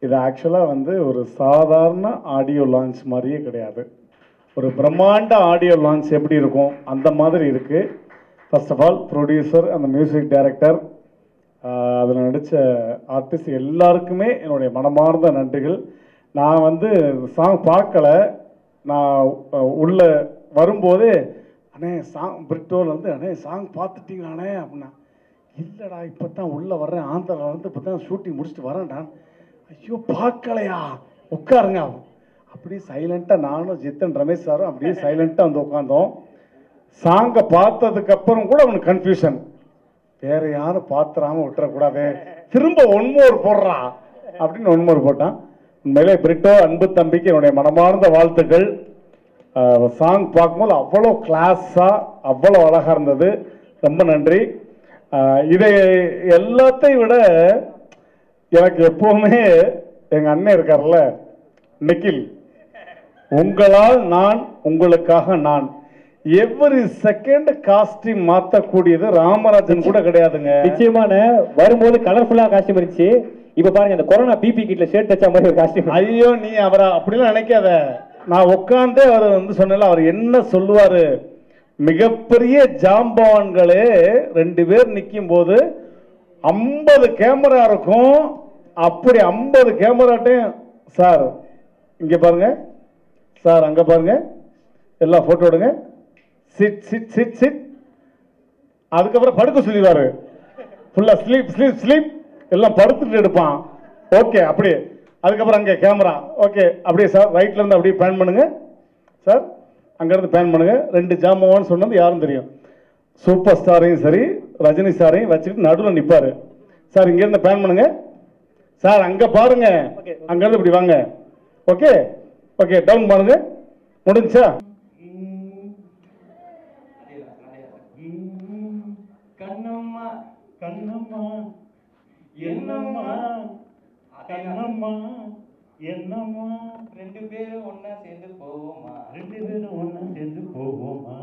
இது ஆக்சுவலாக வந்து ஒரு சாதாரண ஆடியோ லான்ச் மாதிரியே கிடையாது ஒரு பிரம்மாண்ட ஆடியோ லான்ச் எப்படி இருக்கும் அந்த மாதிரி இருக்குது ஃபர்ஸ்ட் ஆஃப் ஆல் ப்ரொடியூசர் அந்த மியூசிக் டைரக்டர் அதில் நடித்த ஆர்டிஸ்ட் எல்லாருக்குமே என்னுடைய மனமார்ந்த நன்றிகள் நான் வந்து சாங் பார்க்கல நான் அஹ், உள்ள வரும்போதே அண்ணே சாங் பிரிட்டோவில் வந்து அண்ணே சாங் பார்த்துட்டீங்களாண்ணே அப்படின்னா இல்லைடா இப்போ தான் உள்ளே வர்றேன் ஆந்திராவில் வந்து இப்போ தான் ஷூட்டிங் முடிச்சுட்டு வரேன்டா ஐயோ பார்க்கலையா உட்காருங்க அப்படியே சைலண்ட்டாக நானும் ஜித்தன் ரமேஷ் சாரும் அப்படியே சைலண்ட்டாக வந்து உட்காந்தோம் சாங்கை பார்த்ததுக்கு அப்புறம் கூட அவனுக்கு கன்ஃபியூஷன் வேற யாரும் பாத்துறாம விட்டுறக்கூடாது திரும்ப ஒன்மோர் போடுறா அப்படின்னு ஒன்மோர் போட்டான் உண்மையிலே பிரிட்டோ அன்பு தம்பிக்கு என்னுடைய மனமார்ந்த வாழ்த்துக்கள் சாங் பார்க்கும்போது அவ்வளோ கிளாஸாக அவ்வளோ அழகாக இருந்தது ரொம்ப நன்றி ஆஹ் இதை எல்லாத்தையும் விட எனக்கு எப்பவுமே எங்க அண்ணன் இருக்கார்ல நிக்கில் உங்களால் நான் உங்களுக்காக நான் எவ்வரி செகண்ட் காஸ்டியூம் மாத்தக்கூடியது ராமராஜன் கூட கிடையாதுங்க நிச்சயமான வரும்போது கலர்ஃபுல்லா காஸ்டியூம் இருந்துச்சு இப்ப பாருங்க இந்த கொரோனா பிபி கிட்ல ஷர்ட் தச்ச மாதிரி ஒரு காஸ்டியூம் ஐயோ நீ அவரை அப்படிலாம் நினைக்காத நான் உட்காந்தே அவர் வந்து சொன்னல அவர் என்ன சொல்லுவாரு மிகப்பெரிய ஜாம்பவான்களே ரெண்டு பேர் நிற்கும் போது ஐம்பது கேமரா இருக்கும் அப்படி ஐம்பது கேமராட்டையும் சார் இங்க பாருங்க சார் அங்க பாருங்க எல்லாம் போட்டோ எடுங்க சிட் சிட் சிட் சிட் அதுக்கப்புறம் படுக்க சொல்லிடுவாரு ஃபுல்லா ஸ்லீப் ஸ்லீப் ஸ்லீப் எல்லாம் படுத்துட்டு எடுப்பான் ஓகே அப்படியே அதுக்கப்புறம் அங்கே கேமரா ஓகே அப்படியே சார் ரைட்ல இருந்து அப்படியே பேன் பண்ணுங்க சார் அங்கேருந்து பேன் பண்ணுங்க ரெண்டு ஜாமவான்னு சொன்னது யாரும் தெரியும் சூப்பர் ஸ்டாரையும் சரி ரஜினி சாரையும் வச்சுக்கிட்டு நடுவில் நிற்பாரு சார் இங்கேருந்து பேன் பண்ணுங்க சார் அங்கே பாருங்க அங்கேருந்து இப்படி வாங்க ஓகே ஓகே டவுன் பண்ணுங்க முடிஞ்சா கண்ணம்மா கண்ணம்மா என்னம்மா கண்ணம்மா என்னம்மா ரெண்டு பேரும் ஒண்ணா சேர்ந்து போவோமா ரெண்டு பேரும் ஒண்ணா சேர்ந்து போவோமா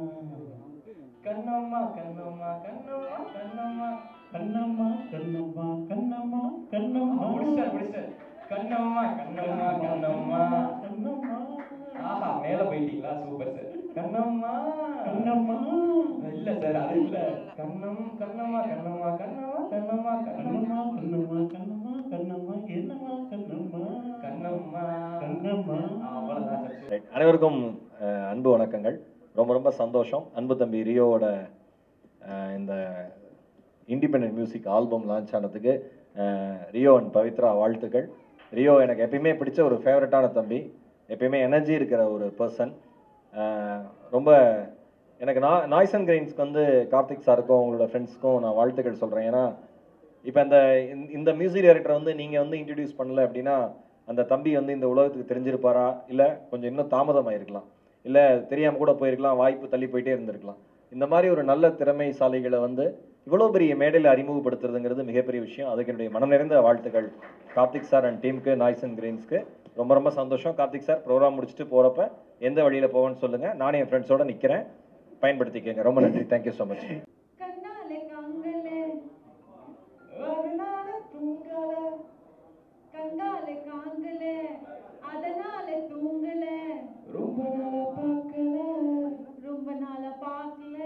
கண்ணம்மா கண்ணம்மா கண்ணம்மா கண்ணம்மா கண்ணம்மா கண்ணம்மா கண்ணம்மா கண்ணம்மா முடிச்சார் முடிச்சார் கண்ணம்மா கண்ணம்மா கண்ணம்மா கண்ணம்மா ஆஹா மேல போயிட்டீங்களா சூப்பர் சார் கண்ணம்மா கண்ணம்மா இல்ல சார் அது இல்ல கண்ணம் கண்ணம்மா கண்ணம்மா கண்ணம்மா கண்ணம்மா கண்ணம்மா கண்ணம்மா கண்ணம்மா கண்ணம்மா என்னம்மா கண்ணம்மா கண்ணம்மா கண்ணம்மா அவ்வளவுதான் சார் ரைட் அனைவருக்கும் அஹ், அன்பு வணக்கங்கள் ரொம்ப ரொம்ப சந்தோஷம் அன்பு தம்பி ரியோவோட அஹ், இந்த இண்டிபெண்டன்ட் மியூசிக் ஆல்பம் லான்ச் ஆனதுக்கு அஹ், ரியோ அண்ட் பவித்ரா வாழ்த்துக்கள் ரியோ எனக்கு எப்பயுமே பிடிச்ச ஒரு ஃபேவரட்டான தம்பி எப்பயுமே எனர்ஜி இருக்கிற ஒரு பர்சன் ரொம்ப எனக்கு நா நாய்ஸ் அண்ட் கிரெயின்ஸ்க்கு வந்து கார்த்திக் சாருக்கும் உங்களோட ஃப்ரெண்ட்ஸ்க்கும் நான் வாழ்த்துக்கள் சொல்கிறேன் ஏன்னா இப்போ இந்த இந்த- இந்த மியூசிக் டைரக்டர் வந்து நீங்கள் வந்து இன்ட்ரடியூஸ் பண்ணல அப்படின்னா அந்த தம்பி வந்து இந்த உலகத்துக்கு தெரிஞ்சிருப்பாரா இல்லை கொஞ்சம் இன்னும் தாமதமாயிருக்கலாம் இல்லை தெரியாமல் கூட போயிருக்கலாம் வாய்ப்பு தள்ளி போயிட்டே இருந்திருக்கலாம் இந்த மாதிரி ஒரு நல்ல திறமைசாலிகளை வந்து இவ்வளோ பெரிய மேடையில் அறிமுகப்படுத்துறதுங்கிறது மிகப்பெரிய விஷயம் அதுக்கு என்னுடைய மனம் நிறைந்த வாழ்த்துக்கள் கார்த்திக் சார் அண்ட் டீமுக்கு நாய்ஸ் அண்ட் கிரீன்ஸ்க்கு ரொம்ப ரொம்ப சந்தோஷம் கார்த்திக் சார் ப்ரோக்ராம் முடிச்சுட்டு போகிறப்ப எந்த வழியில் போவேன்னு சொல்லுங்கள் நானே என் ஃப்ரெண்ட்ஸோட நிற்கிறேன் பயன்படுத்திக்கங்க ரொம்ப நன்றி தேங்க்யூ ஸோ மச் கண்ணாலே காங்கலே அதனால தூங்கல கங்காலே காங்கலே அதனால தூங்கல ரொம்ப நாளா பார்க்கல ரொம்ப நாளா பார்க்கல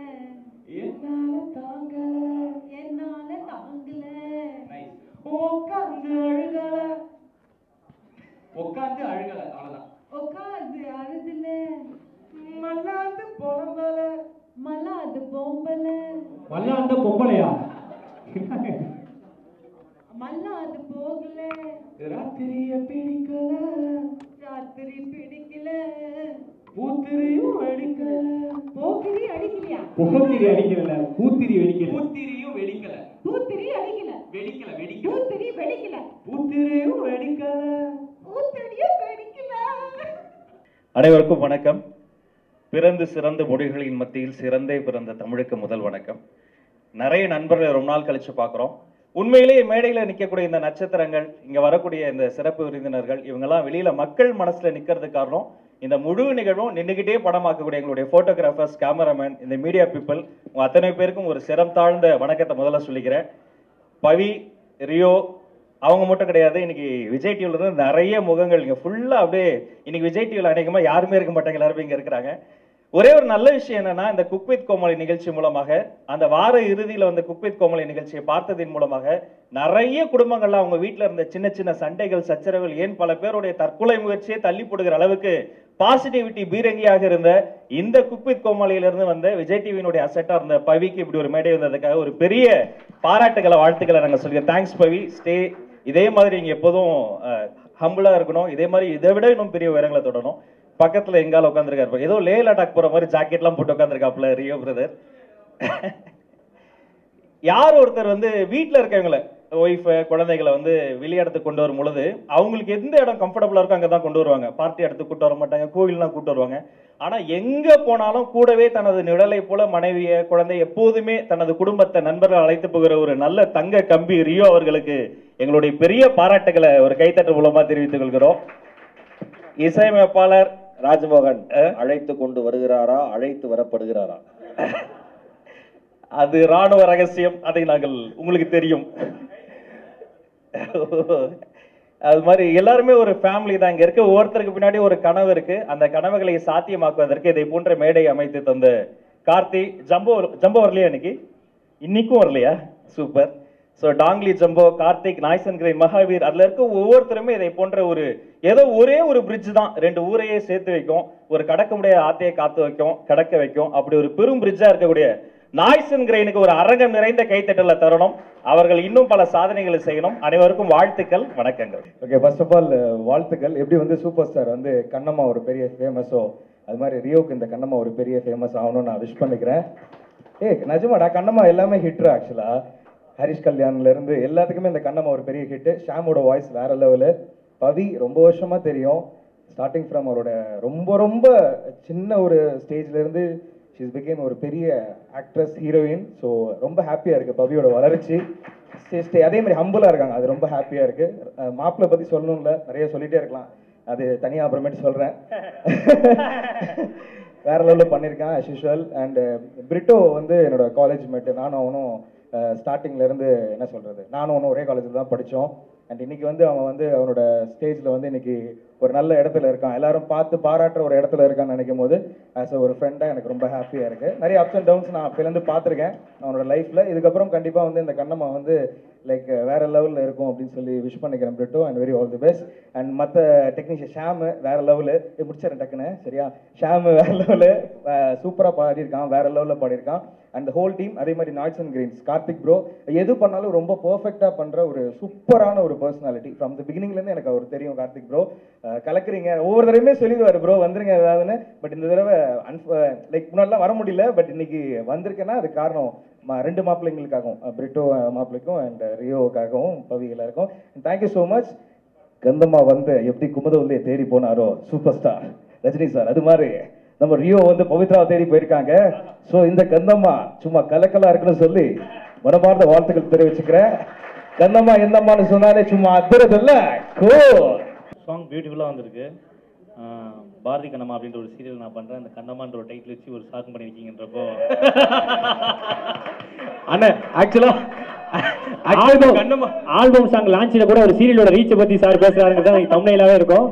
என்னால தாங்கல என்னால தாங்கல நைஸ் உட்கார்ந்து அழுகல உட்கார்ந்து அழுகல அவ்வளவுதான் உட்காந்து அழுதுல மல்லாந்து புலம்பல மல்லாது பொம்பல மல்லாண்ட பொம்பளையா மல்லாது போகல ராத்திரிய பிடிக்கல ராத்திரி பிடிக்கல பூத்திரியும் அடிக்கல போக்கிரி அடிக்கலையா புகத்திரி அடிக்கல பூத்திரி வெடிக்கல பூத்திரியும் வெடிக்கல பூத்திரி அடிக்கல வெடிக்கல வெடிக்கல பூத்திரி வெடிக்கல பூத்திரியும் வெடிக்கல பூத்திரியும் வெடிக்கல அனைவருக்கும் வணக்கம் பிறந்து சிறந்த மொழிகளின் மத்தியில் சிறந்தே பிறந்த தமிழுக்கு முதல் வணக்கம் நிறைய நண்பர்களை ரொம்ப நாள் கழிச்சு பார்க்குறோம் உண்மையிலேயே மேடையில் நிற்கக்கூடிய இந்த நட்சத்திரங்கள் இங்கே வரக்கூடிய இந்த சிறப்பு விருந்தினர்கள் இவங்கெல்லாம் வெளியில மக்கள் மனசுல நிற்கிறது காரணம் இந்த முழு நிகழ்வும் நின்றுக்கிட்டே படமாக்கக்கூடிய எங்களுடைய போட்டோகிராஃபர்ஸ் கேமராமேன் இந்த மீடியா பீப்புள் உங்க அத்தனை பேருக்கும் ஒரு சிரம் தாழ்ந்த வணக்கத்தை முதல்ல சொல்லிக்கிறேன் பவி ரியோ அவங்க மட்டும் கிடையாது இன்னைக்கு விஜய் டிவில இருந்து நிறைய முகங்கள் இங்க ஃபுல்லா அப்படியே இன்னைக்கு விஜய் டிவில அநேகமா யாருமே இருக்க மாட்டாங்க எல்லாருமே இங்க இருக்கிறாங்க ஒரே ஒரு நல்ல விஷயம் என்னன்னா இந்த குக் வித் கோமலி நிகழ்ச்சி மூலமாக அந்த வார இறுதியில வந்த குக் வித் கோமலி நிகழ்ச்சியை பார்த்ததின் மூலமாக நிறைய குடும்பங்கள்ல அவங்க வீட்ல இருந்த சின்ன சின்ன சண்டைகள் சச்சரவுகள் ஏன் பல பேருடைய தற்கொலை முயற்சியை தள்ளி போடுகிற அளவுக்கு பாசிட்டிவிட்டி பீரங்கியாக இருந்த இந்த குக் வித் கோமாளியில இருந்து வந்த விஜய் டிவியினுடைய அசெட்டா இருந்த பவிக்கு இப்படி ஒரு மேடை வந்ததுக்காக ஒரு பெரிய பாராட்டுகளை வாழ்த்துக்களை நாங்க சொல்லிக்கிறோம் தேங்க்ஸ் பவி ஸ்டே இதே மாதிரி நீங்க எப்போதும் ஹம்பிளா இருக்கணும் இதே மாதிரி இதை விட இன்னும் பெரிய உயரங்களை தொடரணும் பக்கத்துல எங்கால உட்காந்துருக்காரு ஏதோ லே லடாக் போற மாதிரி ஜாக்கெட்லாம் போட்டு உட்காந்துருக்காப்ல ரியோ பிரதர் யார் ஒருத்தர் வந்து வீட்டில் இருக்கவங்கள ஒய்ஃபு குழந்தைகளை வந்து வெளியிடத்துக்கு கொண்டு வரும் பொழுது அவங்களுக்கு எந்த இடம் கம்ஃபர்டபுளாக இருக்கோ அங்கே தான் கொண்டு வருவாங்க பார்ட்டி இடத்துக்கு கூட்டு வர மாட்டாங்க கோவில்லாம் கூட்டு வருவாங்க ஆனால் எங்கே போனாலும் கூடவே தனது நிழலை போல மனைவியை குழந்தை எப்போதுமே தனது குடும்பத்தை நண்பர்கள் அழைத்து போகிற ஒரு நல்ல தங்க கம்பி ரியோ அவர்களுக்கு எங்களுடைய பெரிய பாராட்டுகளை ஒரு கைத்தட்டு மூலமா தெரிவித்துக் கொள்கிறோம் இசையமைப்பாளர் ராஜ்மோகன் அழைத்து கொண்டு வருகிறாரா அழைத்து வரப்படுகிறாரா அது ராணுவ ரகசியம் அதை நாங்கள் உங்களுக்கு தெரியும் அது மாதிரி எல்லாருமே ஒரு ஃபேமிலி தான் இங்க இருக்க ஒவ்வொருத்தருக்கு பின்னாடி ஒரு கனவு இருக்கு அந்த கனவுகளை சாத்தியமாக்குவதற்கு இதை போன்ற மேடை அமைத்து தந்த கார்த்தி ஜம்போ ஜம்போ வரலையா இன்னைக்கு இன்னைக்கும் வரலையா சூப்பர் ஸோ டாங்லி ஜம்போ கார்த்திக் நாய்சன் கிரை மகாவீர் அதுல இருக்க ஒவ்வொருத்தருமே இதை போன்ற ஒரு ஏதோ ஒரே ஒரு பிரிட்ஜ் தான் ரெண்டு ஊரையே சேர்த்து வைக்கும் ஒரு கடக்க முடியாத ஆத்தையை காத்து வைக்கும் கடக்க வைக்கும் அப்படி ஒரு பெரும் பிரிட்ஜா இருக்கக்கூடிய நாய்சன் கிரெயினுக்கு ஒரு அரங்கம் நிறைந்த கைத்தட்டல தரணும் அவர்கள் இன்னும் பல சாதனைகளை செய்யணும் அனைவருக்கும் வாழ்த்துக்கள் வணக்கங்கள் ஓகே ஃபர்ஸ்ட் ஆஃப் ஆல் வாழ்த்துக்கள் எப்படி வந்து சூப்பர் ஸ்டார் வந்து கண்ணம்மா ஒரு பெரிய ஃபேமஸோ அது மாதிரி ரியோக்கு இந்த கண்ணம்மா ஒரு பெரிய ஃபேமஸ் ஆகணும்னு நான் விஷ் பண்ணிக்கிறேன் ஏய் நிஜமாடா கண்ணம்மா எல்லாமே ஹிட்ரு ஆக்சுவலா ஹரிஷ் கல்யாண்ல இருந்து எல்லாத்துக்குமே இந்த கண்ணம்மா ஒரு பெரிய ஹிட் ஷாமோட வாய்ஸ் வேற லெவலு பவி ரொம்ப வருஷமா தெரியும் ஸ்டார்டிங் ஃப்ரம் அவரோட ரொம்ப ரொம்ப சின்ன ஒரு ஸ்டேஜ்ல இருந்து ஷீஸ் பிகேம் ஒரு பெரிய ஆக்ட்ரஸ் ஹீரோயின் ஸோ ரொம்ப ஹாப்பியாக இருக்குது பவியோட வளர்ச்சி ஸ்டே ஸ்டே அதே மாதிரி ஹம்புலாக இருக்காங்க அது ரொம்ப ஹாப்பியாக இருக்குது மாப்பிள்ளை பற்றி சொல்லணும்ல நிறைய சொல்லிட்டே இருக்கலாம் அது தனியாக அப்புறமேட்டு சொல்கிறேன் வேற லெவலில் பண்ணியிருக்கான் as usual அண்ட் பிரிட்டோ வந்து என்னோட காலேஜ் மேட்டு நானும் அவனும் ஸ்டார்டிங்ல இருந்து என்ன சொல்றது நானும் அவனும் ஒரே காலேஜில் தான் படித்தோம் அண்ட் இன்னைக்கு வந்து அவன் வந்து அவனோட ஸ்டேஜில் வந்து இன்னைக்கு ஒரு நல்ல இடத்துல இருக்கான் எல்லாரும் பார்த்து பாராட்டுற ஒரு இடத்துல இருக்கான்னு நினைக்கும் போது ஆஸ் ஒரு ஃப்ரெண்டாக எனக்கு ரொம்ப ஹாப்பியாக இருக்கு நிறைய அப்ஸ் அண்ட் டவுன்ஸ் நான் அப்போலேருந்து பார்த்துருக்கேன் அவனோட லைஃப்பில் இதுக்கப்புறம் கண்டிப்பாக வந்து இந்த கண்ணம்மா வந்து லைக் வேற லெவலில் இருக்கும் அப்படின்னு சொல்லி விஷ் பண்ணிக்கிறேன் Brito and very all the best and மற்ற டெக்னீஷியன் ஷாமு வேற லெவலு முடிச்சிடறேன் டக்குன்னு சரியா ஷாமு வேற லெவலு சூப்பராக பாடியிருக்கான் வேற லெவலில் பாடியிருக்கான் அண்ட் ஹோல் டீம் அதே மாதிரி noise and greens Karthik bro எது பண்ணாலும் ரொம்ப பர்ஃபெக்டாக பண்ணுற ஒரு சூப்பரான ஒரு பர்சனாலிட்டி ஃப்ரம் த பிகினிங்லேருந்து எனக்கு அவர் தெரியும் கார்த்திக் ப்ரோ கலக்குறீங்க ஒவ்வொரு தடவையுமே சொல்லிடுவார் ப்ரோ வந்துருங்க ஏதாவதுன்னு பட் இந்த தடவை அன்ஃப் லைக் முன்னாடிலாம் வர முடியல பட் இன்னைக்கு வந்திருக்கேன்னா அது காரணம் ம- ரெண்டு மாப்பிள்ளைங்களுக்காகவும் அஹ், பிரிட்டோ அஹ், மாப்பிள்ளைக்கும் அண்ட் ரியோவுக்காகவும் பவி எல்லாருக்கும் தேங்க்யூ ஸோ மச் கந்தம்மா வந்து எப்படி குமுதவல்லியை தேடி போனாரோ சூப்பர் ஸ்டார் ரஜினி சார் அது மாதிரி நம்ம ரியோ வந்து பவித்ராவை தேடி போயிருக்காங்க ஸோ இந்த கந்தம்மா சும்மா கலக்கலா இருக்குன்னு சொல்லி மனமார்ந்த வாழ்த்துக்கள் தெரிவிச்சுக்கிறேன் கந்தம்மா எந்தம்மான்னு சொன்னாலே சும்மா அதிரது இல்ல கோ சாங் பியூட்டிஃபுல்லாக வந்திருக்கு ஆஹ் பாரதி கண்ணம்மா அப்படின்ற ஒரு சீரியல் நான் பண்ணுறேன் அந்த கண்ணம்மான்ற ஒரு டைட்டில் வச்சு ஒரு சாங் பண்ணியிருக்கீங்கன்றப்போ அண்ணா ஆக்சுவலா ஆல்பம் கண்ணம்மா. ஆல்பம் சாங் லான்ச்சில் கூட ஒரு சீரியலோட ரீச்சை பத்தி சார் பேசுறாருங்க தான் தமிழ்நாவே இருக்கும்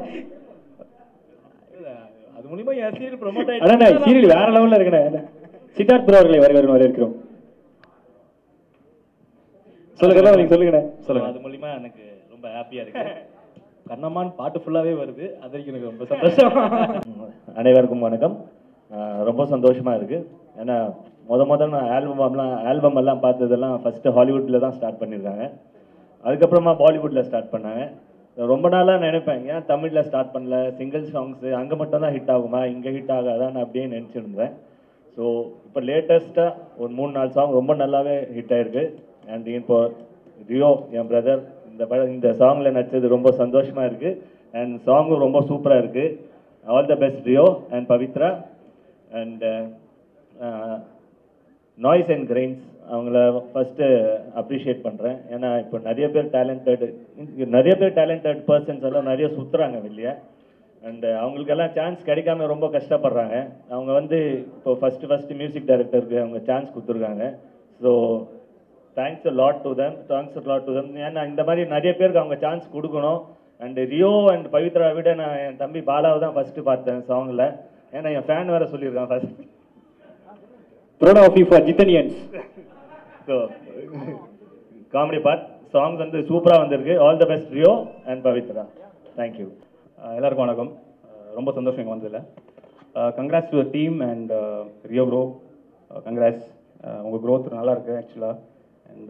அது மூலியமா என் சீரியல் ப்ரொமோட் அதான் சீரியல் வேற லெவல்ல இருக்குண்ணே சித்தார்த் ப்ரோ அவர்களை வரவேற்கும் வரவேற்கிறோம் சொல்லுங்க நீங்க சொல்லுங்கண்ணே சொல்லுங்க அது மூலியமா எனக்கு ரொம்ப ஹாப்பியா இருக்கு கண்ணம்மான்னு பாட்டு ஃபுல்லாவே வருது அது வரைக்கும் எனக்கு ரொம்ப சந்தோஷம் அனைவருக்கும் வணக்கம் அஹ் ரொம்ப சந்தோஷமா இருக்கு ஏன்னா முத முத நான் ஆல்பம்லாம் ஆல்பம் எல்லாம் பார்த்ததெல்லாம் ஃபர்ஸ்ட் ஹாலிவுட்ல தான் ஸ்டார்ட் பண்ணியிருக்காங்க அதுக்கப்புறமா பாலிவுட்ல ஸ்டார்ட் பண்ணாங்க ரொம்ப நாளா நினைப்பேன் ஏன் தமிழ்ல ஸ்டார்ட் பண்ணல சிங்கிள் சாங்ஸ் அங்க மட்டும் தான் ஹிட் ஆகுமா இங்க ஹிட் ஆகாதான்னு அப்படியே நினைச்சிருந்தேன் ஸோ இப்போ லேட்டஸ்டா ஒரு மூணு நாலு சாங் ரொம்ப நல்லாவே ஹிட் ஆயிருக்கு அண்ட் இப்போ ரியோ என் பிரதர் இந்த பட இந்த சாங்ல நடிச்சது ரொம்ப சந்தோஷமா இருக்கு அண்ட் சாங்கும் ரொம்ப சூப்பரா இருக்கு all the best Rio and Pavithra and noise and grains அவங்கள ஃபஸ்ட்டு அப்ரிஷியேட் பண்ணுறேன் ஏன்னா இப்போ நிறைய பேர் டேலண்டட் நிறைய பேர் டேலண்டட் பர்சன்ஸ் எல்லாம் நிறைய சுற்றுறாங்க வெளியே அண்ட் அவங்களுக்கெல்லாம் சான்ஸ் கிடைக்காம ரொம்ப கஷ்டப்படுறாங்க அவங்க வந்து இப்போ ஃபஸ்ட்டு ஃபஸ்ட்டு மியூசிக் டைரக்டருக்கு அவங்க சான்ஸ் கொடுத்துருக்காங்க so thanks lot to them thanks lot to them ஏன்னா இந்த மாதிரி நிறைய பேருக்கு அவங்க சான்ஸ் கொடுக்கணும் அண்ட் ரியோ அண்ட் பவித்ரா விட நான் என் தம்பி பாலாவை தான் ஃபர்ஸ்ட் பார்த்தேன் சாங்ல ஏன்னா என் ஃபேன் வேற சொல்லியிருக்கான் ஃபர்ஸ்ட் ப்ரோடாஃபி ஃபார் ஜித்தனியன்ஸ் ஸோ காமெடி பார்ட் சாங்ஸ் வந்து சூப்பராக வந்திருக்கு all the best Rio and Pavithra thank you அஹ் எல்லாருக்கும் வணக்கம் அஹ் ரொம்ப சந்தோஷம் இங்கே வந்ததில் congrats to team and Rio bro congrats உங்கள் growth நல்லா இருக்கு ஆக்சுவலாக அண்ட்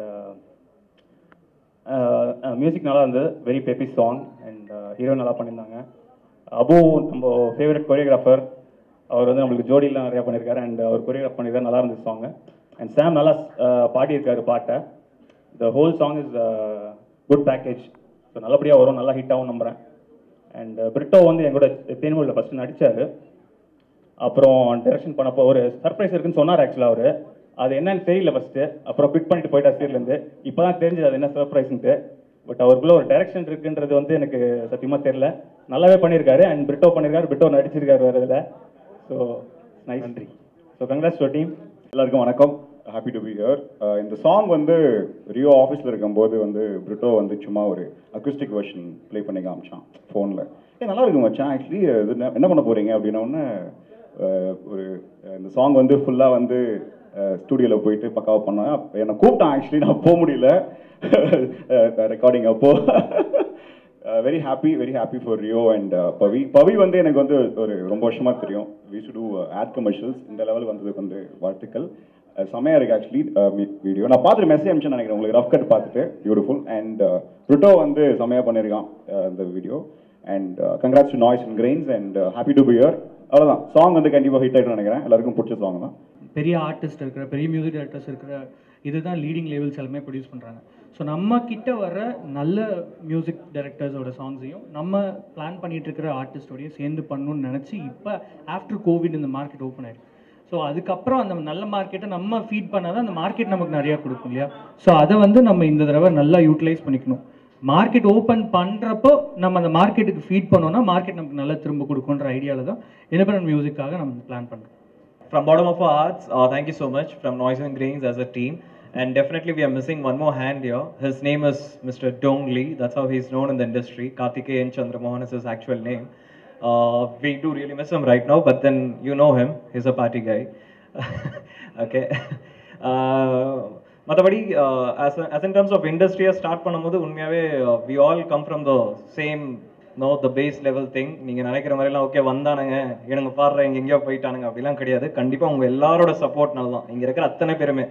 மியூசிக் நல்லா இருந்தது very peppy song and hero நல்லா பண்ணியிருந்தாங்க அபு நம்ம ஃபேவரட் கொரியோகிராஃபர் அவர் வந்து நம்மளுக்கு ஜோடிலாம் நிறையா பண்ணியிருக்காரு அண்ட் அவர் கொரியோகிராஃப் பண்ணியிருக்காரு நல்லா இருந்துச்சு சாங் அண்ட் சாம் நல்லா அஹ், பாடியிருக்காரு பாட்டை the whole song is good package so நல்லபடியாக வரும் நல்லா ஹிட் ஆகும் நம்புகிறேன் அண்ட் பிரிட்டோ வந்து எங்களோட தேன்மொழியில் ஃபஸ்ட்டு நடித்தார் அப்புறம் டைரக்ஷன் பண்ணப்போ ஒரு சர்ப்ரைஸ் இருக்குன்னு சொன்னார் ஆக்சுவலாக அவர் அது என்னன்னு தெரியல ஃபஸ்ட்டு அப்புறம் பிட் பண்ணிட்டு போயிட்டார் சீர்லேருந்து இப்போ தான் தெரிஞ்சது அது என்ன சர்ப்ரைஸ்ன்ட்டு பட் அவருக்குள்ள ஒரு டைரக்ஷன் இருக்குன்றது வந்து எனக்கு சத்தியமாக தெரியல நல்லாவே பண்ணியிருக்காரு அண்ட் பிரிட்டோ பண்ணியிருக்காரு பிரிட்டோ நடிச்சிருக்காரு வேறு இதில் ஸோ நைஸ் நன்றி ஸோ கங்க்ராட்ஸ் டு டீம் எல்லாருக்கும் வணக்கம் ஹாப்பி டு பி ஹியர் இந்த சாங் வந்து ரியோ ஆஃபீஸில் இருக்கும்போது வந்து பிரிட்டோ வந்து சும்மா ஒரு அக்யூஸ்டிக் வெர்ஷன் ப்ளே பண்ணி காமிச்சான் ஃபோனில் ஏ நல்லா இருக்கு மச்சான் ஆக்சுவலி இது என்ன- என்ன பண்ண போறீங்க அப்படின்ன உடனே அஹ், ஒரு அஹ், இந்த சாங் வந்து ஃபுல்லாக வந்து ஸ்டூடியோவில் போயிட்டு பக்காவாக பண்ணேன் அப்ப என்னை கூப்பிட்டான் ஆக்சுவலி நான் போக முடியல ரெக்கார்டிங் அப்போ very happy very happy for Rio and Pavi Pavi வந்து எனக்கு வந்து ஒரு ரொம்ப வருஷமா தெரியும் we to do ad commercials இந்த லெவல் வந்ததுக்கு வந்து வாழ்த்துக்கள் அஹ் செமையா இருக்கு ஆக்சுவலி வீடியோ நான் பார்த்துட்டு மெசேஜ் அனுப்பிச்சேன் நினைக்கிறேன் உங்களுக்கு ரஃப் கட் பார்த்துட்டு பியூட்டிஃபுல் அண்ட் ருட்டோ வந்து செமையா பண்ணியிருக்கான் அஹ் இந்த video and congrats to noise and grains and happy to be here அவ்வளோதான் சாங் வந்து கண்டிப்பாக ஹிட் ஆகிட்டு நினைக்கிறேன் எல்லாருக்கும் பிடிச்ச சாங் தான் பெரிய ஆர்டிஸ்ட் இருக்கிற பெரிய மியூசிக் டைரக்டர்ஸ் இருக்கிற இதுதான் லீடிங் லெவல்ஸ் எல்லாமே ப்ரொடியூஸ் பண்ணுறாங்க ஸோ நம்ம கிட்ட வர நல்ல மியூசிக் டைரக்டர்ஸோட சாங்ஸையும் நம்ம பிளான் பண்ணிட்டு இருக்கிற ஆர்டிஸ்டோடையும் சேர்ந்து பண்ணணும்னு நினச்சி இப்போ ஆஃப்டர் கோவிட் இந்த மார்க்கெட் ஓப்பன் ஆயிருக்கு ஸோ அதுக்கப்புறம் அந்த நல்ல மார்க்கெட்டை நம்ம ஃபீட் பண்ணாதான் அந்த மார்க்கெட் நமக்கு நிறையா கொடுக்கும் இல்லையா ஸோ அதை வந்து நம்ம இந்த தடவை நல்லா யூட்டிலைஸ் பண்ணிக்கணும் மார்க்கெட் ஓப்பன் பண்ணுறப்போ நம்ம அந்த மார்க்கெட்டுக்கு ஃபீட் பண்ணோம்னா மார்க்கெட் நமக்கு நல்லா திரும்ப கொடுக்குன்ற ஐடியாவில் தான் இண்டிபெண்டன்ட் மியூசிக்காக நம்ம பிளான் பண்ணுறோம் From bottom of our hearts, uh, thank you so much from Noise and Grains as a team. And definitely we are missing one more hand here. His name is Mr. Dong Lee. That's how he's known in the industry. Kartikeyan Chandramohan is his actual name. Uh, we do really miss him right now, but then you know him. He's a party guy. okay. Uh, மற்றபடி as as in terms of இண்டஸ்ட்ரியை start பண்ணும்போது உண்மையாகவே we all come from the same no the base level thing நீங்கள் நினைக்கிற மாதிரிலாம் okay வந்தானுங்க எனக்கு பாடுற இங்கே எங்கேயோ போயிட்டானுங்க அப்படிலாம் கிடையாது கண்டிப்பாக உங்கள் எல்லாரோட சப்போர்ட்னால தான் இங்கே இருக்கிற அத்தனை பேருமே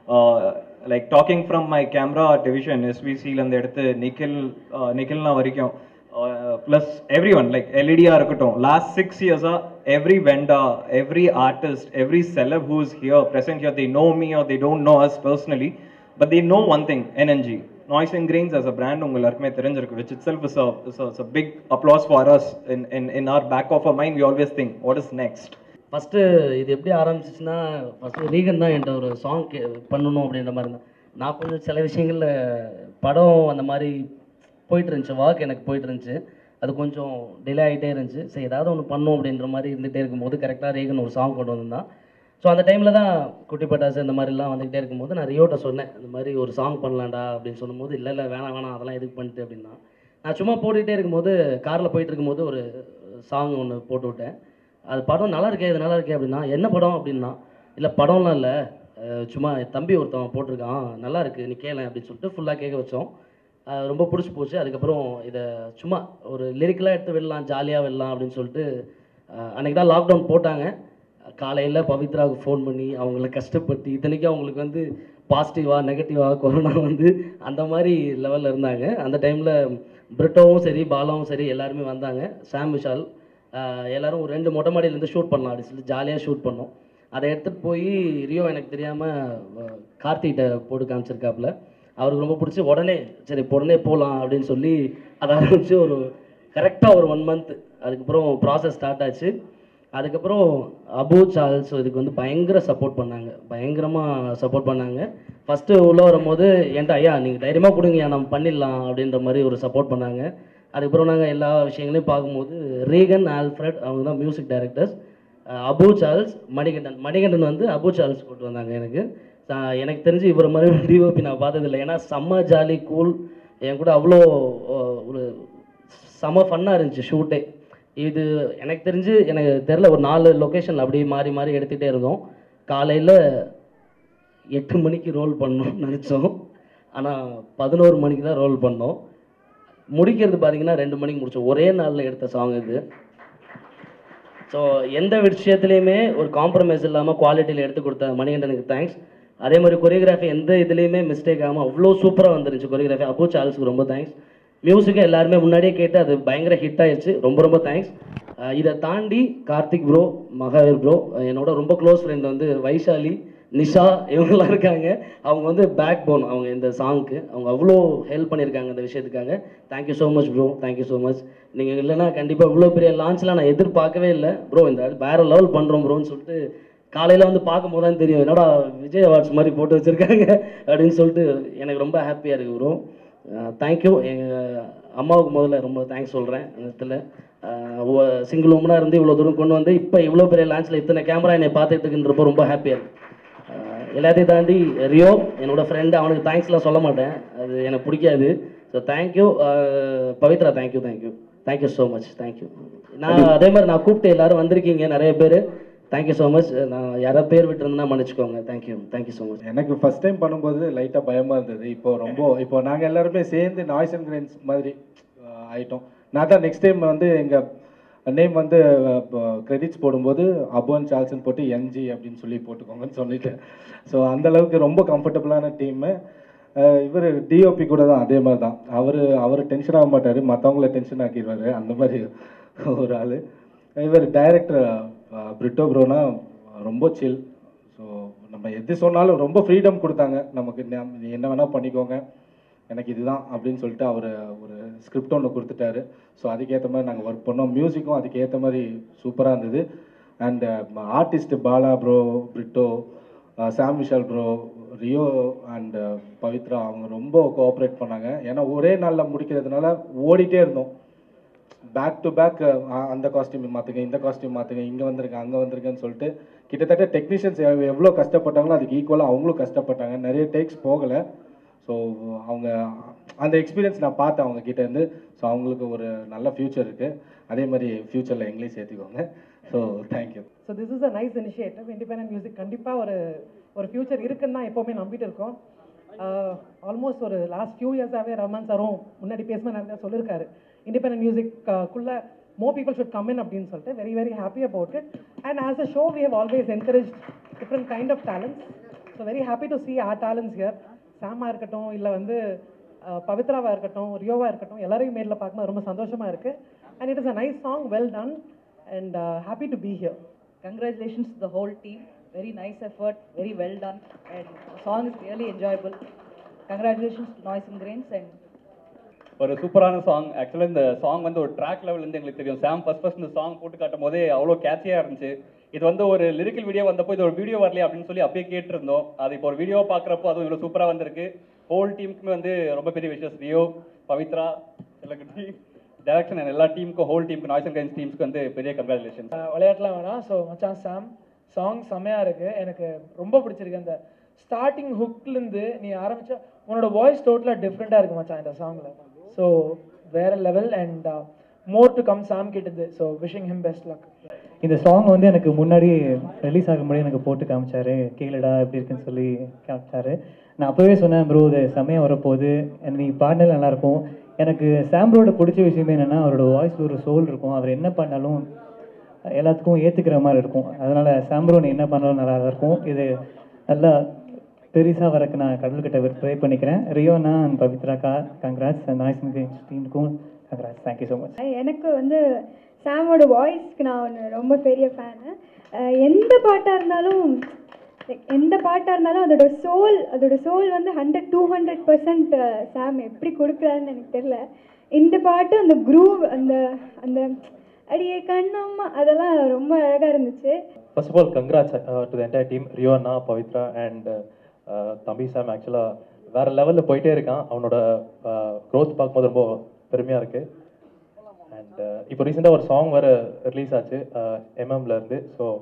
like talking from my camera division எஸ்பிசிலேருந்து எடுத்து நிக்கில் நிக்கில்னா வரைக்கும் ப்ளஸ் எவ்ரி ஒன் லைக் எல்இடியாக இருக்கட்டும் லாஸ்ட் சிக்ஸ் இயர்ஸாக every vendor every artist every celeb who is here present here they know me or they don't know us personally but they know one thing NNG Noise and Grains as a brand உங்க எல்லாருக்குமே தெரிஞ்சிருக்கு which itself is a, is a, is a big applause for us in, in, in our back of our mind we always think what is next first இது எப்படி ஆரம்பிச்சிச்சுன்னா first Reagan தான் என்கிட்ட ஒரு song K பண்ணணும் அப்படின்ற மாதிரி இருந்தேன் நான் கொஞ்சம் சில விஷயங்களில் படம் அந்த மாதிரி போயிட்டு இருந்துச்சு வாக் எனக்கு போயிட்டு இருந்துச்சு அது கொஞ்சம் டிலே ஆகிட்டே இருந்துச்சு சரி ஏதாவது ஒன்று பண்ணும் அப்படின்ற மாதிரி இருந்துகிட்டே இருக்கும்போது கரெக்டாக ரீகன் ஒரு சாங் கொண்டு வந்திருந்தான் ஸோ அந்த டைமில் தான் குட்டி பட்டாசு இந்த மாதிரிலாம் வந்துக்கிட்டே இருக்கும்போது நான் ரியோட்ட சொன்னேன் இந்த மாதிரி ஒரு சாங் பண்ணலாம்டா அப்படின்னு சொல்லும்போது இல்லை இல்லை வேணாம் வேணாம் அதெல்லாம் எதுக்கு பண்ணிட்டு அப்படின்னா நான் சும்மா போட்டுக்கிட்டே இருக்கும்போது காரில் போயிட்டு இருக்கும்போது ஒரு சாங் ஒன்று போட்டு விட்டேன் அது படம் நல்லா இருக்கே இது நல்லா இருக்கே அப்படின்னா என்ன படம் அப்படின்னா இல்லை படம்லாம் இல்லை அஹ் சும்மா என் தம்பி ஒருத்தவன் போட்டிருக்கான் நல்லா இருக்கு நீ கேளேன் அப்படின்னு சொல்லிட்டு ஃபுல்லாக கேட்க வச்சோம் அஹ் ரொம்ப பிடிச்சி போச்சு அதுக்கப்புறம் இதை சும்மா ஒரு லிரிக்கலாக எடுத்து விடலாம் ஜாலியாக விடலாம் அப்படின்னு சொல்லிட்டு அஹ் அன்னைக்கு தான் லாக்டவுன் போட்டாங்க காலையில் பவித்ராவுக்கு ஃபோன் பண்ணி அவங்கள கஷ்டப்படுத்தி இத்தனைக்கும் அவங்களுக்கு வந்து பாசிட்டிவா நெகட்டிவா கொரோனா வந்து அந்த மாதிரி லெவலில் இருந்தாங்க அந்த டைமில் பிரிட்டோவும் சரி பாலாவும் சரி எல்லாருமே வந்தாங்க சாம் விஷால் ஆஹ் எல்லாரும் ஒரு ரெண்டு மொட்டை மாடியிலேருந்து ஷூட் பண்ணலாம் அப்படின்னு சொல்லி ஜாலியாக ஷூட் பண்ணோம் அதை எடுத்துகிட்டு போய் ரியோ எனக்கு தெரியாமல் கார்த்திகிட்ட போட்டு காமிச்சிருக்காப்புல அவருக்கு ரொம்ப பிடிச்சி உடனே சரி இப்ப உடனே போகலாம் அப்படின்னு சொல்லி அதை ஆரம்பிச்சு ஒரு கரெக்டாக ஒரு ஒன் மந்த் அதுக்கப்புறம் ப்ராசஸ் ஸ்டார்ட் ஆச்சு அதுக்கப்புறம் அபு சார்ல்ஸ் இதுக்கு வந்து பயங்கர சப்போர்ட் பண்ணாங்க பயங்கரமாக சப்போர்ட் பண்ணாங்க ஃபஸ்ட்டு உள்ளே வரும்போது என்கிட்ட ஐயா நீங்கள் தைரியமாக கொடுங்கய்யா நம்ம பண்ணிடலாம் அப்படின்ற மாதிரி ஒரு சப்போர்ட் பண்ணாங்க அதுக்கப்புறம் நாங்கள் எல்லா விஷயங்களையும் பார்க்கும்போது ரீகன் ஆல்ஃப்ரட் அவங்க தான் music directors Abu Charles Manikandan Manikandan வந்து அபு சார்ல்ஸ் கூட்டு வந்தாங்க எனக்கு ச- எனக்கு தெரிஞ்சு இவரை மாதிரி டிஓபி நான் பார்த்ததில்லை ஏன்னா செம்ம ஜாலி கூல் என் கூட அவ்வளோ அஹ், ஒரு செம்ம ஃபன்னாக இருந்துச்சு ஷூட்டே இது எனக்கு தெரிஞ்சு எனக்கு தெரில ஒரு நாலு லொக்கேஷன் அப்படியே மாறி மாறி எடுத்துகிட்டே இருந்தோம் காலையில் எட்டு மணிக்கு ரோல் பண்ணோம்னு நினச்சோம் ஆனால் பதினோரு மணிக்கு தான் ரோல் பண்ணோம் முடிக்கிறது பார்த்தீங்கன்னா ரெண்டு மணிக்கு முடிச்சோம் ஒரே நாளில் எடுத்த சாங் இது ஸோ எந்த விஷயத்துலையுமே ஒரு காம்ப்ரமைஸ் இல்லாமல் குவாலிட்டியில் எடுத்து கொடுத்த மணிகண்டனுக்கு தேங்க்ஸ் அதே மாதிரி கொரியோகிராஃபி எந்த இதுலேயுமே மிஸ்டேக் ஆகாமல் அவ்வளோ சூப்பராக வந்துருந்துச்சு கொரியோகிராஃபி அபு சார்ல்ஸுக்கு ரொம்ப தேங்க்ஸ் மியூசிக்கை எல்லாருமே முன்னாடியே கேட்டு அது பயங்கர ஹிட் ஆயிடுச்சு ரொம்ப ரொம்ப தேங்க்ஸ் இதை தாண்டி கார்த்திக் ப்ரோ மகாவீர் ப்ரோ என்னோட ரொம்ப க்ளோஸ் ஃப்ரெண்ட் வந்து வைஷாலி நிஷா இவங்கெல்லாம் இருக்காங்க அவங்க வந்து பேக் போன் அவங்க இந்த சாங்க்கு அவங்க அவ்வளோ ஹெல்ப் பண்ணியிருக்காங்க இந்த விஷயத்துக்காக thank you so much bro thank you so much நீங்கள் இல்லைன்னா கண்டிப்பாக இவ்வளோ பெரிய லான்ச்லாம் நான் எதிர்பார்க்கவே இல்லை ப்ரோ இந்த வேற லெவல் பண்ணுறோம் ப்ரோன்னு சொல்லிட்டு காலையில் வந்து பார்க்கும்போது தான் தெரியும் என்னடா விஜய் அவார்ட்ஸ் மாதிரி போட்டு வச்சுருக்காங்க அப்படின்னு சொல்லிட்டு எனக்கு ரொம்ப ஹாப்பியாக இருக்குது ப்ரோ தேங்க்யூ எங்கள் அம்மாவுக்கு முதல்ல ரொம்ப தேங்க்ஸ் சொல்கிறேன் அந்த இடத்துல சிங்கிள் உமனாக இருந்து இவ்வளோ தூரம் கொண்டு வந்து இப்போ இவ்வளோ பெரிய லான்ச்சில் இத்தனை கேமரா என்னை பார்த்துட்டு இருக்குன்றப்போ ரொம்ப ஹாப்பியாக இருக்கு அஹ் எல்லாத்தையும் தாண்டி ரியோ என்னோட ஃப்ரெண்டு அவனுக்கு தேங்க்ஸ்லாம் சொல்ல மாட்டேன் அது எனக்கு பிடிக்காது so thank you Pavithra thank you thank you thank you so much thank you நான் அதே மாதிரி நான் கூப்பிட்டு எல்லாரும் வந்திருக்கீங்க நிறைய பேர் தேங்க்யூ ஸோ மச் நான் யாராவது பேர் விட்டுருந்தேன்னா மன்னிச்சுக்கோங்க தேங்க்யூ தேங்க்யூ ஸோ மச் எனக்கு ஃபர்ஸ்ட் டைம் பண்ணும்போது லைட்டாக பயமாக இருந்தது இப்போ ரொம்ப இப்போ நாங்கள் எல்லாருமே சேர்ந்து நாய்ஸ் அண்ட் கிரைன்ஸ் மாதிரி ஆஹ், ஆயிட்டோம் நான் தான் நெக்ஸ்ட் டைம் வந்து எங்கள் நேம் வந்து கிரெடிட்ஸ் போடும்போது அபோன் சார்ல்ஸ்னு போட்டு என்ஜி அப்படின்னு சொல்லி போட்டுக்கோங்கன்னு சொல்லிட்டேன் ஸோ அந்த அளவுக்கு ரொம்ப கம்ஃபர்டபுளான டீமு இவர் டிஓபி கூட தான் அதே மாதிரி தான் அவர் அவர் டென்ஷன் ஆக மாட்டார் மற்றவங்கள டென்ஷன் ஆக்கிடுவார் அந்த மாதிரி ஒரு ஆள் இவர் டைரக்டர் பிரிட்டோ ப்ரோனா ரொம்ப சில் ஸோ நம்ம எது சொன்னாலும் ரொம்ப ஃப்ரீடம் கொடுத்தாங்க நமக்கு நம்- நீ என்ன வேணால் பண்ணிக்கோங்க எனக்கு இதுதான் அப்படின்னு சொல்லிட்டு அவர் ஒரு ஸ்கிரிப்ட் ஒன்று கொடுத்துட்டாரு ஸோ அதுக்கேற்ற மாதிரி நாங்கள் ஒர்க் பண்ணோம் மியூசிக்கும் அதுக்கேற்ற மாதிரி சூப்பராக இருந்தது and artist Bala bro Brito Sam Vishal bro Rio and Pavithra அவங்க ரொம்ப கோஆப்ரேட் பண்ணாங்க ஏன்னா ஒரே நாளில் முடிக்கிறதுனால ஓடிட்டே இருந்தோம் பேக் டு பேக் அந்த காஸ்டியூம் மாற்றுங்க இந்த காஸ்டியூம் மாற்றுங்க இங்கே வந்திருங்க அங்கே வந்திருக்கேன்னு சொல்லிட்டு கிட்டத்தட்ட டெக்னீஷியன்ஸ் எவ்வளோ கஷ்டப்பட்டாங்களோ அதுக்கு ஈக்குவலாக அவங்களும் கஷ்டப்பட்டாங்க நிறைய டேக்ஸ் போகலை ஸோ அவங்க அந்த எக்ஸ்பீரியன்ஸ் நான் பார்த்தேன் அவங்க கிட்ட இருந்து ஸோ அவங்களுக்கு ஒரு நல்ல ஃப்யூச்சர் இருக்குது அதே மாதிரி ஃப்யூச்சரில் எங்களையும் சேர்த்துக்கோங்க so thank you so this is a nice initiative independent music கண்டிப்பாக ஒரு ஒரு ஃபியூச்சர் இருக்குன்னு தான் எப்போவுமே நம்பிட்டு இருக்கோம் ஆல்மோஸ்ட் ஒரு லாஸ்ட் ஃபியூ இயர்ஸாகவே ரஹ்மான் சாரும் முன்னாடி பேசும்போது நிறையா சொல்லியிருக்காரு இண்டிபெண்டன்ட் மியூசிக்குள்ள மோ பீப்புள் ஷுட் கம் இன் அப்படின்னு சொல்லிட்டு very very happy about it and as a show we have always encourage different kind of talents so very happy to see our talents here சாமா இருக்கட்டும் இல்லை வந்து அஹ், பவித்ராவா இருக்கட்டும் ரியோவா இருக்கட்டும் எல்லாரையும் நேரில் பார்க்கும்போது ரொம்ப சந்தோஷமா இருக்கு and it is a nice song well done and happy to be here Congratulations to the whole team. Very nice effort, very well done, and the song is really enjoyable. Congratulations to Noise and Grains and ஒரு சூப்பரான song ஆக்சுவலாக இந்த song வந்து ஒரு track லெவல்லேருந்து எங்களுக்கு தெரியும் Sam first first இந்த சாங் போட்டு காட்டும் போதே அவ்வளோ கேட்சியாக இருந்துச்சு இது வந்து ஒரு லிரிக்கல் வீடியோ வந்தப்போ இது ஒரு வீடியோ வரலையே அப்படின்னு சொல்லி அப்பயே கேட்டிருந்தோம் அது இப்போ ஒரு வீடியோ பார்க்குறப்போ அதுவும் இவ்வளோ சூப்பராக வந்திருக்கு ஹோல் டீமுக்குமே வந்து ரொம்ப பெரிய விஷயம் ரியோ பவித்ரா செல்லக்குட்டி டேரக்ஷன் and எல்லா டீமுக்கும் ஹோல் டீமுக்கு நாய்ஸ் அண்ட் கைன்ஸ் டீம்ஸ்க்கு வந்து பெரிய கங்க்ராச்சுலேஷன் விளையாட்டுலாம் வேணாம் ஸோ மச்சான் சாம் சாங் செம்மையாக இருக்கு எனக்கு ரொம்ப பிடிச்சிருக்கு அந்த ஸ்டார்டிங் ஹுக்லேருந்து நீ ஆரம்பிச்ச உன்னோட வாய்ஸ் டோட்டலாக டிஃப்ரெண்ட்டாக இருக்கு மச்சான் இந்த சாங்கில் ஸோ வேற level and more to come Sam கிட்டது so wishing him best luck இந்த சாங் வந்து எனக்கு முன்னாடி ரிலீஸ் ஆகும் முன்னாடி எனக்கு போட்டு காமிச்சாரு கேளுடா எப்படி இருக்குன்னு சொல்லி காமிச்சாரு நான் அப்போவே சொன்னேன் ப்ரோ இது செம்மையாக வரப்போகுது and நீ பாடினது நல்லாயிருக்கும் எனக்கு சாம்ப்ரோட பிடிச்ச விஷயமே என்னென்னா அவரோட வாய்ஸில் ஒரு சோல் இருக்கும் அவர் என்ன பண்ணாலும் எல்லாத்துக்கும் ஏற்றுக்கிற மாதிரி இருக்கும் அதனால் சாம்ப்ரோ நீ என்ன பண்ணாலும் நல்லா தான் இருக்கும் இது நல்லா பெருசாக வரக்கு நான் கடல்கிட்ட ட்ரை பண்ணிக்கிறேன் ரியோனா அண்ட் பவித்ராக்கா கங்க்ராட்ஸ் நாய்ஸ் டீமுக்கும் கங்க்ராட்ஸ் தேங்க்யூ ஸோ மச் எனக்கு வந்து சாமோட வாய்ஸ்க்கு நான் ஒன்று ரொம்ப பெரிய ஃபேனு எந்த பாட்டாக இருந்தாலும் like எந்த பாட்டாக இருந்தாலும் அதோட சோல் அதோட சோல் வந்து hundred two hundred percent Sam எப்படி கொடுக்குறாருன்னு எனக்கு தெரியல இந்த பாட்டு அந்த குரூவ் அந்த அந்த அடியே கண்ணம்மா அதெல்லாம் ரொம்ப அழகாக இருந்துச்சு First of all, congrats uh, to the entire team, Rio Anna, Pavitra and uh, uh, தம்பி சாம் ஆக்சுவலாக வேற லெவலில் போயிட்டே இருக்கான் அவனோட க்ரோத் பார்க்கும்போது ரொம்ப பெருமையாக இருக்கு அண்ட் இப்போ ரீசெண்டாக ஒரு சாங் வேறு ரிலீஸ் ஆச்சு எம்எம்ல இருந்து ஸோ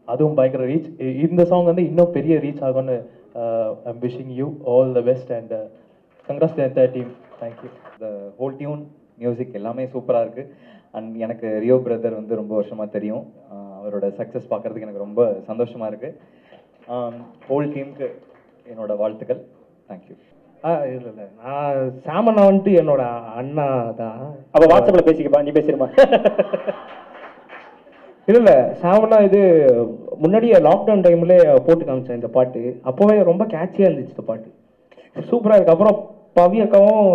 அதுவும் பயங்கர ரீச் இந்த சாங் வந்து இன்னும் பெரிய ரீச் ஆகும்னு I'm wishing you all the best and congrats the team thank you the whole tune music எல்லாமே சூப்பராக இருக்குது அண்ட் எனக்கு ரியோ பிரதர் வந்து ரொம்ப வருஷமாக தெரியும் ஆஹ் அவரோட சக்ஸஸ் பார்க்குறதுக்கு எனக்கு ரொம்ப சந்தோஷமாக இருக்குது ஹோல் டீமுக்கு என்னோட வாழ்த்துக்கள் தேங்க்யூ ஆ இல்லை இல்லை நான் சாமண்ணா வந்துட்டு என்னோட அண்ணா தான் அப்ப வாட்ஸ்அப்ல பேசிக்கப்பா நீ பேசிருமா இல்லை இல்லை சாமண்ணா இது முன்னாடியே லாக்டவுன் டைம்ல போட்டு காமிச்சேன் இந்த பாட்டு அப்போவே ரொம்ப கேட்சியாக இருந்துச்சு இந்த பாட்டு சூப்பராக இருக்கு அப்புறம் பவி அக்காவும்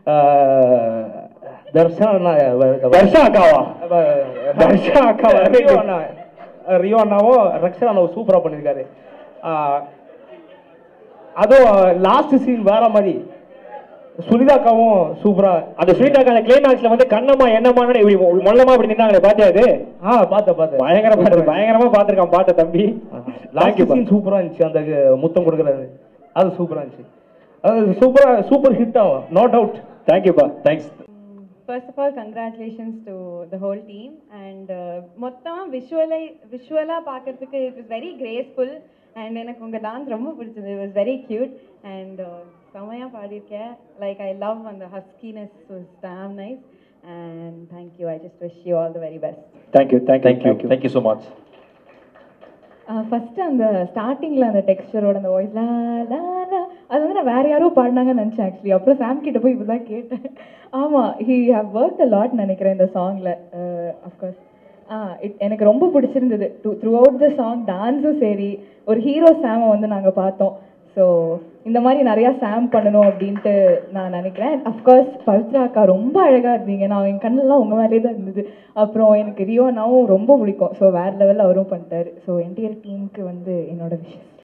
தர்ஷா அண்ணா தர்ஷா அக்காவா? தர்ஷா அக்காவா ரியோ அண்ணா ரியோ அண்ணாவும் ரக்ஷா அண்ணாவும் சூப்பராக பண்ணியிருக்காரு ஆஹ் அதுவும் லாஸ்ட் சீன் வேற மாதிரி சுனிதாக்காவும் சூப்பரா அந்த சுனிதாக்கா அந்த கிளைமேக்ஸ்ல வந்து கண்ணம்மா என்னம்மான்னு இப்படி மொல்லமா இப்படி நின்னாங்களே பாத்தியா அது ஆ பார்த்தேன் பார்த்தேன் பயங்கரமா இருக்கு பயங்கரமா பாத்திருக்கான் பாட்ட தம்பி லாஸ்ட் சீன் சூப்பரா இருந்துச்சு அந்த முத்தம் கொடுக்குறது அது சூப்பரா இருந்துச்சு அது சூப்பரா சூப்பர் ஹிட் ஆகும் நோ டவுட் தேங்க்யூப்பா thanks first of all congratulations to the whole team and மொத்தமாக விஷுவலை விஷுவலாக பார்க்கறதுக்கு it is very graceful and எனக்கு உங்கள் டான்ஸ் ரொம்ப பிடிச்சது it was very cute and செம்மையாக பாடியிருக்கேன் லைக் ஐ லவ் அந்த huskiness was damn nice and thank you I just wish you all the very best thank you thank you thank you thank you so much first அந்த ஸ்டார்டிங்கில் அந்த டெக்ஸ்டரோட அந்த வாய்ஸ் லா லா லா அது வந்து நான் வேற யாரோ பாடினாங்கன்னு நினச்சேன் ஆக்சுவலி அப்புறம் சாம் கிட்ட போய் இப்படி தான் கேட்டேன் ஆமாம் he have work a lot நினைக்கிறேன் இந்த சாங்கில் அஃப்கோர்ஸ் ஆ இட் எனக்கு ரொம்ப பிடிச்சிருந்தது to throughout the song டான்ஸும் சரி ஒரு ஹீரோ சாமை வந்து நாங்கள் பார்த்தோம் ஸோ இந்த மாதிரி நிறையா சாம் பண்ணணும் அப்படின்ட்டு நான் நினைக்கிறேன் அஃப்கோர்ஸ் பவித்ரா அக்கா ரொம்ப அழகாக இருந்தீங்க நான் என் கண்ணெல்லாம் உங்கள் மேலே தான் இருந்தது அப்புறம் எனக்கு ரியோனாவும் ரொம்ப பிடிக்கும் ஸோ வேறு லெவலில் அவரும் பண்ணிட்டாரு ஸோ என்டையர் டீமுக்கு வந்து என்னோட விஷயம்